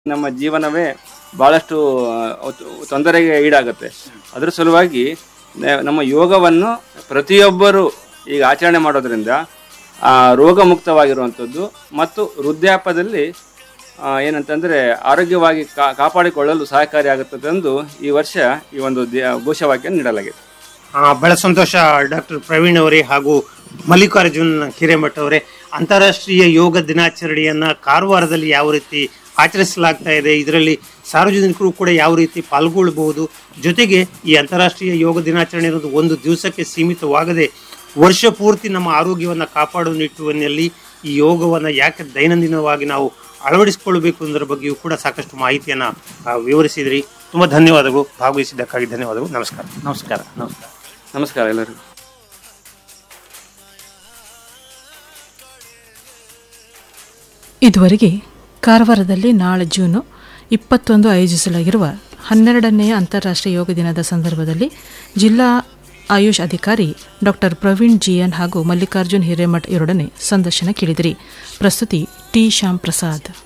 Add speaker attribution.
Speaker 1: ನಮ್ಮ ಜೀವನವೇ ಬಹಳಷ್ಟು ಆ, ತೊಂದರೆಗೆ ಈಡಾಗುತ್ತೆ ಅದರ ಸಲುವಾಗಿ ನ- ನಮ್ಮ ಯೋಗವನ್ನು ಪ್ರತಿಯೊಬ್ಬರು ಈಗ ಆಚರಣೆ ಮಾಡೋದ್ರಿಂದ ಆ, ರೋಗ ಮುಕ್ತವಾಗಿರುವಂಥದ್ದು ಮತ್ತು ವೃದ್ಧಾಪ್ಯದಲ್ಲಿ ಆ, ಏನಂತಂದ್ರೆ ಆರೋಗ್ಯವಾಗಿ ಕಾ- ಕಾಪಾಡಿಕೊಳ್ಳಲು ಸಹಕಾರಿಯಾಗುತ್ತದೆ ಎಂದು ಈ ವರ್ಷ ಈ ಒಂದು ದೇ- ಘೋಷವಾಕ್ಯ ನೀಡಲಾಗಿದೆ
Speaker 2: ಆ, ಬಹಳ ಸಂತೋಷ ಡಾಕ್ಟರ್ ಪ್ರವೀಣ್ ಅವರೇ ಹಾಗೂ ಮಲ್ಲಿಕಾರ್ಜುನ್ ಹಿರೇಮಠ ಅವರೇ ಅಂತಾರಾಷ್ಟ್ರೀಯ ಯೋಗ ದಿನಾಚರಣೆಯನ್ನ ಕಾರವಾರದಲ್ಲಿ ಯಾವ ರೀತಿ ಆಚರಿಸಲಾಗ್ತಾ ಇದೆ ಇದರಲ್ಲಿ ಸಾರ್ವಜನಿಕರು ಕೂಡ ಯಾವ ರೀತಿ ಪಾಲ್ಗೊಳ್ಳಬಹುದು ಜೊತೆಗೆ ಈ ಅಂತಾರಾಷ್ಟ್ರೀಯ ಯೋಗ ದಿನಾಚರಣೆ ಅನ್ನೋದು ಒಂದು ದಿವಸಕ್ಕೆ ಸೀಮಿತವಾಗದೆ ವರ್ಷ ಪೂರ್ತಿ ನಮ್ಮ ಆರೋಗ್ಯವನ್ನು ಕಾಪಾಡುವ ನಿಟ್ಟುವಲ್ಲಿ ಈ ಯೋಗವನ್ನು ಯಾಕೆ ದೈನಂದಿನವಾಗಿ ನಾವು ಅಳವಡಿಸಿಕೊಳ್ಬೇಕು ಅನ್ನೋದ್ರ ಬಗ್ಗೆಯೂ ಕೂಡ ಸಾಕಷ್ಟು ಮಾಹಿತಿಯನ್ನು ಆ, ವಿವರಿಸಿದ್ರಿ ತುಂಬ ಧನ್ಯವಾದಗಳು ಭಾಗವಹಿಸಿದ್ದಕ್ಕಾಗಿ ಧನ್ಯವಾದಗಳು ನಮಸ್ಕಾರ
Speaker 3: ನಮಸ್ಕಾರ ನಮಸ್ಕಾರ
Speaker 1: ನಮಸ್ಕಾರ ಎಲ್ಲರಿಗೂ
Speaker 4: ಇದುವರೆಗೆ ಕಾರವಾರದಲ್ಲಿ ನಾಳೆ ಜೂನು ಇಪ್ಪತ್ತೊಂದು ಆಯೋಜಿಸಲಾಗಿರುವ ಹನ್ನೆರಡನೆಯ ಅಂತಾರಾಷ್ಟ್ರೀಯ ಯೋಗ ದಿನದ ಸಂದರ್ಭದಲ್ಲಿ ಜಿಲ್ಲಾ ಆಯುಷ್ ಅಧಿಕಾರಿ ಡಾಕ್ಟರ್ ಪ್ರವೀಣ್ ಜಿಎನ್ ಹಾಗೂ ಮಲ್ಲಿಕಾರ್ಜುನ್ ಹಿರೇಮಠ್ ಇವರೊಡನೆ ಸಂದರ್ಶನ ಕೇಳಿದಿರಿ ಪ್ರಸ್ತುತಿ ಟಿ ಶ್ಯಾಮ್ ಪ್ರಸಾದ್